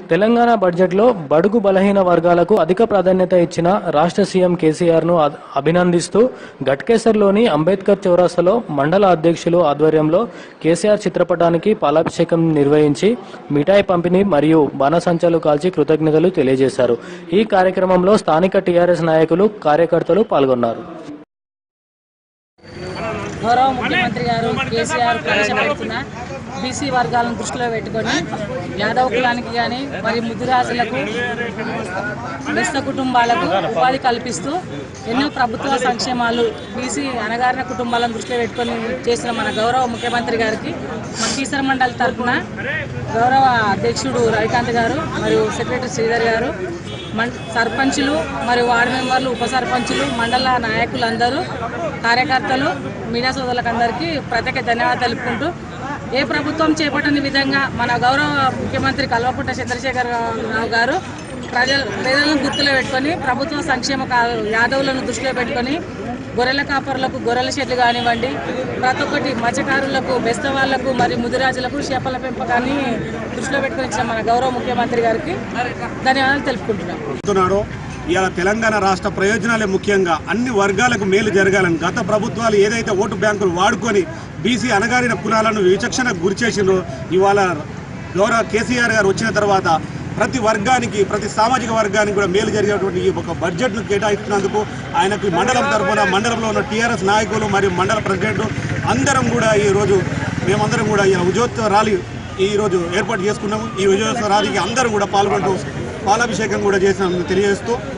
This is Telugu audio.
తెలంగాణ బడ్జెట్లో బడుగు బలహీన వర్గాలకు అధిక ప్రాధాన్యత ఇచ్చిన రాష్ట్ర సీఎం కేసీఆర్ ను అభినందిస్తూ గట్కేసర్లోని అంబేద్కర్ చౌరస్తాలో మండల అధ్యక్షులు ఆధ్వర్యంలో కేసీఆర్ చిత్రపటానికి పాలాభిషేకం నిర్వహించి మిఠాయి పంపిణీ మరియు బాణసంచాలు కాల్చి కృతజ్ఞతలు తెలియజేశారు ఈ కార్యక్రమంలో స్థానిక టీఆర్ఎస్ నాయకులు కార్యకర్తలు పాల్గొన్నారు గౌరవ ముఖ్యమంత్రి గారు కేసీఆర్ ప్రవేశపెడుతున్న బీసీ వర్గాలను దృష్టిలో పెట్టుకొని యాదవ కులానికి కానీ మరి ముద్దురాజులకు బెస్త కుటుంబాలకు ఉపాధి కల్పిస్తూ ఎన్నో ప్రభుత్వ సంక్షేమాలు బీసీ అనగారిన కుటుంబాలను దృష్టిలో పెట్టుకొని చేసిన మన గౌరవ ముఖ్యమంత్రి గారికి మా కీసర మండలి తరఫున గౌరవ అధ్యక్షుడు రవికాంత్ గారు మరియు సెక్రటరీ శ్రీధర్ గారు మం సర్పంచులు మరియు వార్డు మెంబర్లు ఉప సర్పంచులు మండల నాయకులందరూ కార్యకర్తలు మీడియా సోదరులకు అందరికీ ప్రత్యేక ధన్యవాదాలు తెలుపుకుంటూ ఏ ప్రభుత్వం చేపట్టని విధంగా మన గౌరవ ముఖ్యమంత్రి కల్వకుంట్ల చంద్రశేఖర్ రావు గారు ప్రజల ప్రజలను గుర్తులో పెట్టుకొని ప్రభుత్వ సంక్షేమ కా- యాదవులను దృష్టిలో పెట్టుకొని గొర్రెల కాపరులకు గొర్రెల షెడ్లు కానివ్వండి ప్రతి ఒక్కటి మత్స్యకారులకు బెస్తవాళ్లకు మరియు ముదిరాజులకు చేపల పెంపకాన్ని దృష్టిలో పెట్టుకొని ఇచ్చిన మన గౌరవ ముఖ్యమంత్రి గారికి ధన్యవాదాలు తెలుపుకుంటున్నాం చెప్తున్నాడో ఇవాళ తెలంగాణ రాష్ట్ర ప్రయోజనాలే ముఖ్యంగా అన్ని వర్గాలకు మేలు జరగాలని గత ప్రభుత్వాలు ఏదైతే ఓటు బ్యాంకులు వాడుకొని బీసీ అణగారిన కులాలను విచక్షణకు గురి చేసిండ్రో ఇవాళ గౌరవ కేసీఆర్ గారు వచ్చిన తర్వాత ప్రతి వర్గానికి ప్రతి సామాజిక వర్గానికి కూడా మేలు జరిగేటువంటి ఈ ఒక బడ్జెట్ను కేటాయిస్తున్నందుకు ఆయనకు మండలం తరఫున మండలంలో ఉన్న టీఆర్ఎస్ నాయకులు మరియు మండల ప్రెసిడెంట్ అందరం కూడా ఈరోజు మేమందరం కూడా ఈ ఉజోత్సవ ర్యాలీ ఈరోజు ఏర్పాటు చేసుకున్నాము ఈ విజయోత్సవ ర్యాలీకి అందరూ కూడా పాల్గొంటూ పాలాభిషేకం కూడా చేసినామని తెలియజేస్తూ